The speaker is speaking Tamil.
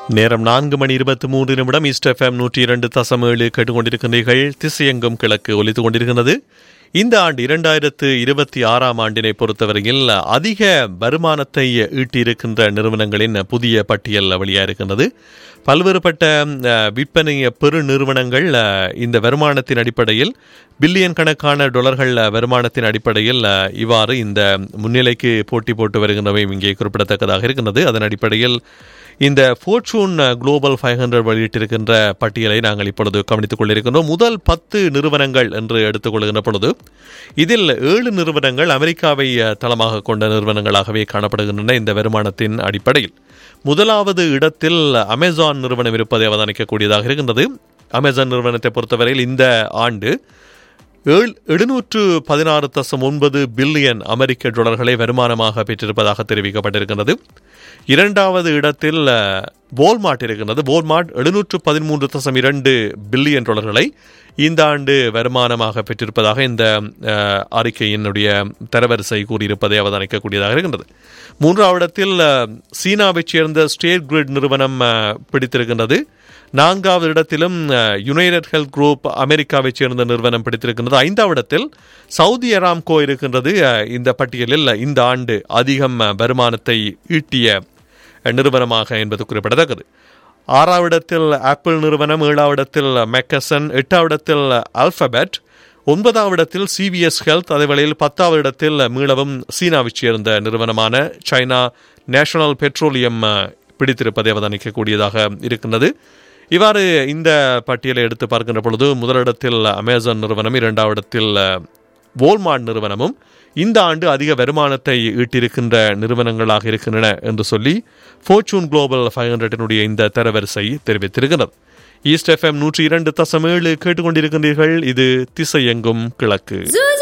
நேரம் நான்கு மணி இருபத்தி மூன்று நிமிடம் ஈஸ்ட் எஃப்எம் நூற்றி இரண்டு தசம் ஏழு கேட்டுக்கொண்டிருக்கின்றீர்கள் திசையெங்கும் கிழக்கு ஒலித்துக் கொண்டிருக்கிறது இந்த ஆண்டு இரண்டாயிரத்து இருபத்தி ஆறாம் ஆண்டினை பொறுத்தவரையில் அதிக வருமானத்தை ஈட்டியிருக்கின்ற நிறுவனங்களின் புதிய பட்டியல் வெளியாக இருக்கின்றது பல்வேறுபட்ட அஹ், விற்பனை பெரு நிறுவனங்கள் அஹ், இந்த வருமானத்தின் அடிப்படையில் பில்லியன் கணக்கான டாலர்கள் அஹ், வருமானத்தின் அடிப்படையில் அஹ், இவ்வாறு இந்த முன்னிலைக்கு போட்டி போட்டு வருகின்றவையும் இங்கே குறிப்பிடத்தக்கதாக இருக்கின்றது அதன் அடிப்படையில் இந்த ஃபோர்ச்சூன் குளோபல் ஃபைவ் ஹண்ட்ரட் வெளியிட்டிருக்கின்ற பட்டியலை நாங்கள் இப்பொழுது கவனித்துக் கொண்டிருக்கின்றோம் முதல் பத்து நிறுவனங்கள் என்று எடுத்துக்கொள்கின்ற பொழுது இதில் ஏழு நிறுவனங்கள் அமெரிக்காவை அஹ், தளமாக கொண்ட நிறுவனங்களாகவே காணப்படுகின்றன இந்த வருமானத்தின் அடிப்படையில் முதலாவது இடத்தில் அமேசான் நிறுவனம் இருப்பதை அவதானிக்கக்கூடியதாக இருக்கின்றது அமேசான் நிறுவனத்தை பொறுத்தவரையில் இந்த ஆண்டு ஏழு எழுநூற்று பதினாறு தசம் ஒன்பது பில்லியன் அமெரிக்க டாலர்களை வருமானமாக பெற்றிருப்பதாக தெரிவிக்கப்பட்டிருக்கின்றது இரண்டாவது இடத்தில் அஹ், வால்மார்ட் இருக்கின்றது வால்மார்ட் எழுநூற்று பதிமூன்று தசம் இரண்டு பில்லியன் டாலர்களை இந்த ஆண்டு வருமானமாக பெற்றிருப்பதாக இந்த அஹ், அறிக்கையினுடைய தரவரிசை கூறியிருப்பதை அவதானிக்கக்கூடியதாக இருக்கின்றது மூன்றாவது இடத்தில் அஹ், சீனாவைச் சேர்ந்த ஸ்டேட் கிரிட் நிறுவனம் அஹ், பிடித்திருக்கின்றது நான்காவது இடத்திலும் அஹ், யுனைடெட் ஹெல்த் குரூப் அமெரிக்காவைச் சேர்ந்த நிறுவனம் பிடித்திருக்கின்றது ஐந்தாவது இடத்தில் சவுதி அராம்கோ இருக்கின்றது அஹ், இந்த பட்டியலில் இந்த ஆண்டு அதிகம் அஹ், வருமானத்தை ஈட்டிய அஹ், நிறுவனமாக என்பது குறிப்பிடத்தக்கது ஆறாவது இடத்தில் ஆப்பிள் நிறுவனம் ஏழாவது இடத்தில் மெக்கசன் எட்டாவது இடத்தில் அல்பபெட் ஒன்பதாவது இடத்தில் சிவிஎஸ் ஹெல்த் அதே வேளையில் பத்தாவது இடத்தில் மீளவும் சீனாவைச் சேர்ந்த நிறுவனமான சைனா நேஷனல் பெட்ரோலியம் அஹ், பிடித்திருப்பதை அவதானிக்கக்கூடியதாக இருக்கின்றது இவ்வாறு இந்த பட்டியலை எடுத்து பார்க்கின்ற பொழுது முதலிடத்தில் அமேசான் நிறுவனம் இரண்டாவது இடத்தில் வோல்மார்ட் நிறுவனமும் இந்த ஆண்டு அதிக வருமானத்தை ஈட்டிருக்கின்ற நிறுவனங்களாக இருக்கின்றன என்று சொல்லி ஃபோர்ச்சூன் குளோபல் ஃபைவ் ஹண்ட்ரடினுடைய இந்த தரவரிசை தெரிவித்திருக்கிறது ஈஸ்ட் எஃப்எம் நூற்றி இரண்டு தசம் ஏழு கேட்டுக்கொண்டிருக்கின்றீர்கள் இது திசையெங்கும் கிழக்கு Zoo